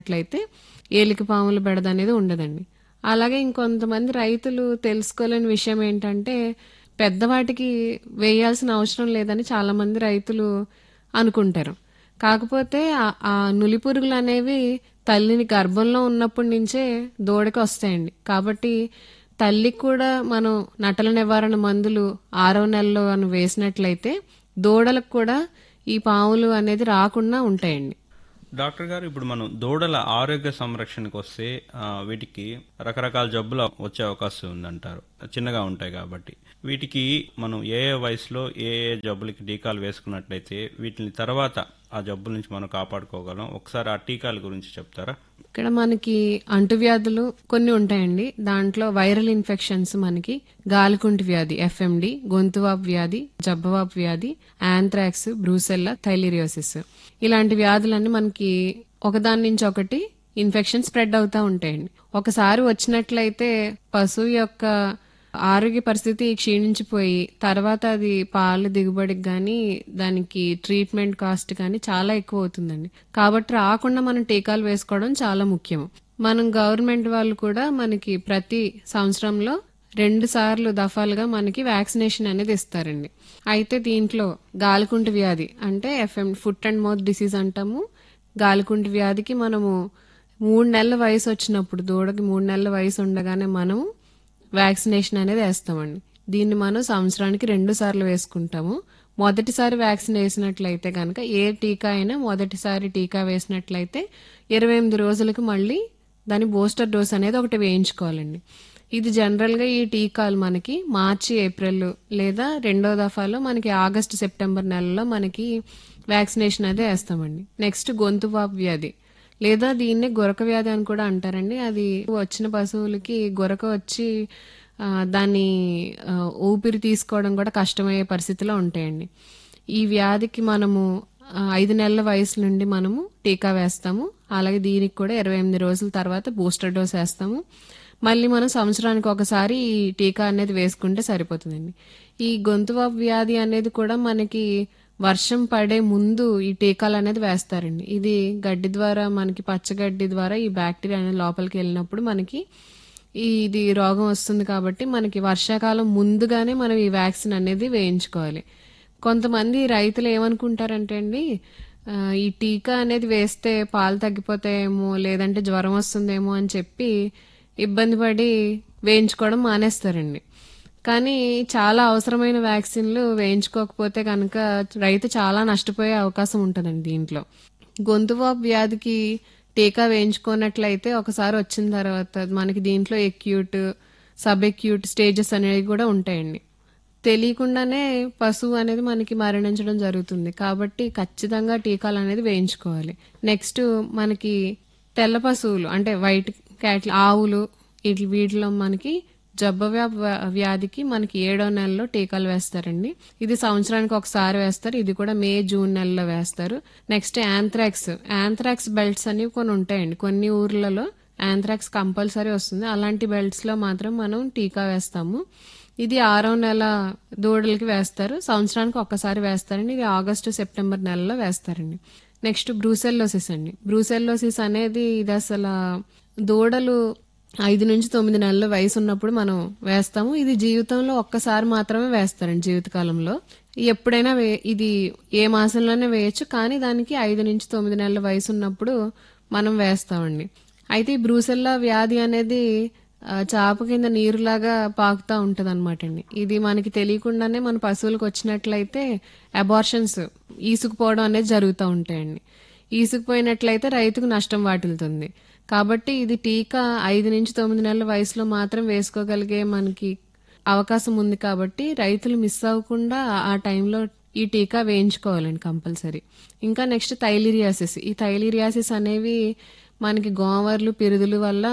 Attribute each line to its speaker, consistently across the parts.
Speaker 1: అట్లయితే ఏలిక పాముల బెడద అనేది ఉండదండి అలాగే ఇంకొంతమంది రైతులు తెలుసుకోలేని విషయం ఏంటంటే పెద్దవాటికి వేయాల్సిన అవసరం లేదని చాలా మంది రైతులు అనుకుంటారు కాకపోతే ఆ- ఆ నులి పురుగులు అనేవి తల్లిని గర్భంలో ఉన్నప్పటి నుంచే దూడకి వస్తాయండి కాబట్టి తల్లికి కూడా మనం నటల నివారణ మందులు ఆరవ నెలలో మనం వేసినట్లయితే దూడలకు కూడా ఈ పాములు అనేది రాకుండా ఉంటాయండి
Speaker 2: డాక్టర్ గారు ఇప్పుడు మనం దూడల ఆరోగ్య సంరక్షణకు వస్తే ఆ, వీటికి రకరకాల జబ్బులు వచ్చే అవకాశం ఉందంటారు చిన్నగా ఉంటాయి కాబట్టి వీటికి మనం ఏ ఏ వయసులో ఏ ఏ జబ్బులకి టీకాలు వేసుకున్నట్లయితే వీటిని తర్వాత ఆ జబ్బుల నుంచి మనం కాపాడుకోగలం ఒకసారి ఆ టీకాల గురించి చెప్తారా
Speaker 1: ఇక్కడ మనకి అంటువ్యాధులు కొన్ని ఉంటాయండి దాంట్లో వైరల్ ఇన్ఫెక్షన్స్ మనకి గాలికుంటి వ్యాధి ఎఫ్ఎండి గొంతువాపు వ్యాధి జబ్బవాపు వ్యాధి యాంథ్రాక్స్ బ్రూసెల్లా థైలీరియోసిస్ ఇలాంటి వ్యాధులన్నీ మనకి ఒకదాని నుంచి ఒకటి ఇన్ఫెక్షన్ స్ప్రెడ్ అవుతా ఉంటాయండి ఒకసారి వచ్చినట్లయితే పశువు యొక్క ఆరోగ్య పరిస్థితి క్షీణించిపోయి తర్వాత అది పాలు దిగుబడికి కానీ దానికి ట్రీట్మెంట్ కాస్ట్ కానీ చాలా ఎక్కువ అవుతుందండి కాబట్టి రాకుండా మనం టీకాలు వేసుకోవడం చాలా ముఖ్యం మనం గవర్నమెంట్ వాళ్ళు కూడా మనకి ప్రతి సంవత్సరంలో రెండు సార్లు దఫాలుగా మనకి వ్యాక్సినేషన్ అనేది ఇస్తారండి అయితే దీంట్లో గాలికుంటు వ్యాధి అంటే F M foot and mouth disease అంటాము గాలికుంటు వ్యాధికి మనము మూడు నెలల వయసు వచ్చినప్పుడు దూడకి మూడు నెలల వయసు ఉండగానే మనము వ్యాక్సినేషన్ అనేది వేస్తామండి దీన్ని మనం సంవత్సరానికి రెండు సార్లు వేసుకుంటాము మొదటిసారి వ్యాక్సిన్ వేసినట్లయితే కనుక ఏ టీకా అయినా మొదటిసారి టీకా వేసినట్లయితే ఇరవై ఎనిమిది రోజులకు మళ్ళీ దాని బూస్టర్ డోస్ అనేది ఒకటి వేయించుకోవాలండి ఇది జనరల్గా ఈ టీకాలు మనకి మార్చి ఏప్రిల్ లేదా రెండో దఫాలో మనకి ఆగస్టు సెప్టెంబర్ నెలలో మనకి వ్యాక్సినేషన్ అదే వేస్తామండి నెక్స్ట్ గొంతు వాపు వ్యాధి లేదా దీన్నే గొరక వ్యాధి అని కూడా అంటారండి అది వచ్చిన పశువులకి గొరక వచ్చి ఆ, దాన్ని ఆ, ఊపిరి తీసుకోవడం కూడా కష్టమయ్యే పరిస్థితిలో ఉంటాయండి ఈ వ్యాధికి మనము ఆ, ఐదు నెలల వయసు నుండి మనము టీకా వేస్తాము అలాగే దీనికి కూడా ఇరవై ఎనిమిది రోజుల తర్వాత బూస్టర్ డోస్ వేస్తాము మళ్ళీ మనం సంవత్సరానికి ఒకసారి ఈ టీకా అనేది వేసుకుంటే సరిపోతుందండి ఈ గొంతువాపు వ్యాధి అనేది కూడా మనకి వర్షం పడే ముందు ఈ టీకాలు అనేది వేస్తారండి ఇది గడ్డి ద్వారా మనకి పచ్చగడ్డి ద్వారా ఈ బ్యాక్టీరియా అనేది లోపలికి వెళ్ళినప్పుడు మనకి ఈ ఇది రోగం వస్తుంది కాబట్టి మనకి వర్షాకాలం ముందుగానే మనం ఈ వ్యాక్సిన్ అనేది వేయించుకోవాలి కొంతమంది రైతులు ఏమనుకుంటారంటే అండి ఆ, ఈ టీకా అనేది వేస్తే పాలు తగ్గిపోతాయేమో లేదంటే జ్వరం వస్తుందేమో అని చెప్పి ఇబ్బంది పడి వేయించుకోవడం మానేస్తారండి కానీ చాలా అవసరమైన వ్యాక్సిన్లు వేయించుకోకపోతే కనుక రైతు చాలా నష్టపోయే అవకాశం ఉంటుందండి దీంట్లో గొంతువాపు వ్యాధికి టీకా వేయించుకున్నట్లయితే ఒకసారి వచ్చిన తర్వాత మనకి దీంట్లో ఎక్యూట్ సబ్ ఎక్యూట్ స్టేజెస్ అనేవి కూడా ఉంటాయండి తెలియకుండానే పశువు అనేది మనకి మరణించడం జరుగుతుంది కాబట్టి ఖచ్చితంగా టీకాలు అనేది వేయించుకోవాలి నెక్స్ట్ మనకి తెల్ల పశువులు అంటే వైట్ క్యాట్లు ఆవులు ఇట్ల వీటిలో మనకి జబ్బ వ్యా- వ్యాధికి మనకి ఏడో నెలలో టీకాలు వేస్తారండి ఇది సంవత్సరానికి ఒకసారి వేస్తారు ఇది కూడా మే జూన్ నెలలో వేస్తారు నెక్స్ట్ యాంథ్రాక్స్ యాంథ్రాక్స్ బెల్ట్స్ అనేవి కొన్ని ఉంటాయండి కొన్ని ఊర్లలో యాంథ్రాక్స్ కంపల్సరీ వస్తుంది అలాంటి బెల్ట్స్ లో మాత్రం మనం టీకా వేస్తాము ఇది ఆరో నెల దూడలకి వేస్తారు సంవత్సరానికి ఒక్కసారి వేస్తారండి ఇది ఆగస్టు సెప్టెంబర్ నెలలో వేస్తారండి నెక్స్ట్ బ్రూసెల్లోసిస్ అండి బ్రూసెల్లోసిస్ అనేది ఇది అసలు దూడలు ఐదు నుంచి తొమ్మిది నెలల వయసు ఉన్నప్పుడు మనం వేస్తాము ఇది జీవితంలో ఒక్కసారి మాత్రమే వేస్తారండి జీవితకాలంలో ఎప్పుడైనా వే ఇది ఏ మాసంలోనే వేయచ్చు కానీ దానికి ఐదు నుంచి తొమ్మిది నెలల వయసు ఉన్నప్పుడు మనం వేస్తామండి అయితే ఈ బ్రూసెల్లా వ్యాధి అనేది ఆ, చాప కింద నీరులాగా పాకుతా ఉంటది అనమాట అండి ఇది మనకి తెలియకుండానే మన పశువులకు వచ్చినట్లయితే అబార్షన్స్ ఈసుకుపోవడం అనేది జరుగుతూ ఉంటాయండి ఈసుకుపోయినట్లయితే రైతుకు నష్టం వాటిల్తుంది కాబట్టి ఇది టీకా ఐదు నుంచి తొమ్మిది నెలల వయసులో మాత్రం వేసుకోగలిగే మనకి అవకాశం ఉంది కాబట్టి రైతులు మిస్ అవ్వకుండా ఆ- ఆ టైంలో ఈ టీకా వేయించుకోవాలండి కంపల్సరీ ఇంకా నెక్స్ట్ థైలీరియాసిస్ ఈ థైలీరియాసిస్ అనేవి మనకి గోవర్లు పిరుదుల వల్ల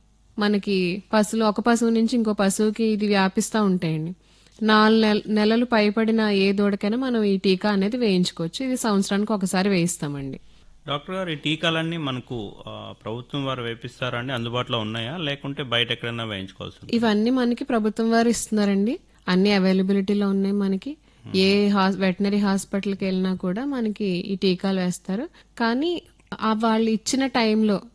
Speaker 1: మనకి పశువులు ఒక పశువు నుంచి ఇంకో పశువుకి ఇది వ్యాపిస్తూ ఉంటాయండి నాలుగు నెల నెలలు పైపడిన ఏ దూడకైనా మనం ఈ టీకా అనేది వేయించుకోవచ్చు ఇది సంవత్సరానికి ఒకసారి వేయిస్తామండి
Speaker 2: డాక్టర్ గారు ఈ టీకాలన్నీ మనకు ఆ, ప్రభుత్వం వారు వేపిస్తారండి అందుబాటులో ఉన్నాయా లేకుంటే బయట ఎక్కడైనా వేయించుకోవాల్సి ఉంటుందా?
Speaker 1: ఇవన్నీ మనకి ప్రభుత్వం వారు ఇస్తున్నారండి అన్ని అవైలబిలిటీలో ఉన్నాయి మనకి ఏ హాస్ వెటనరీ హాస్పిటల్కి వెళ్ళినా కూడా మనకి ఈ టీకాలు వేస్తారు కానీ ఆ వాళ్ళు ఇచ్చిన టైంలో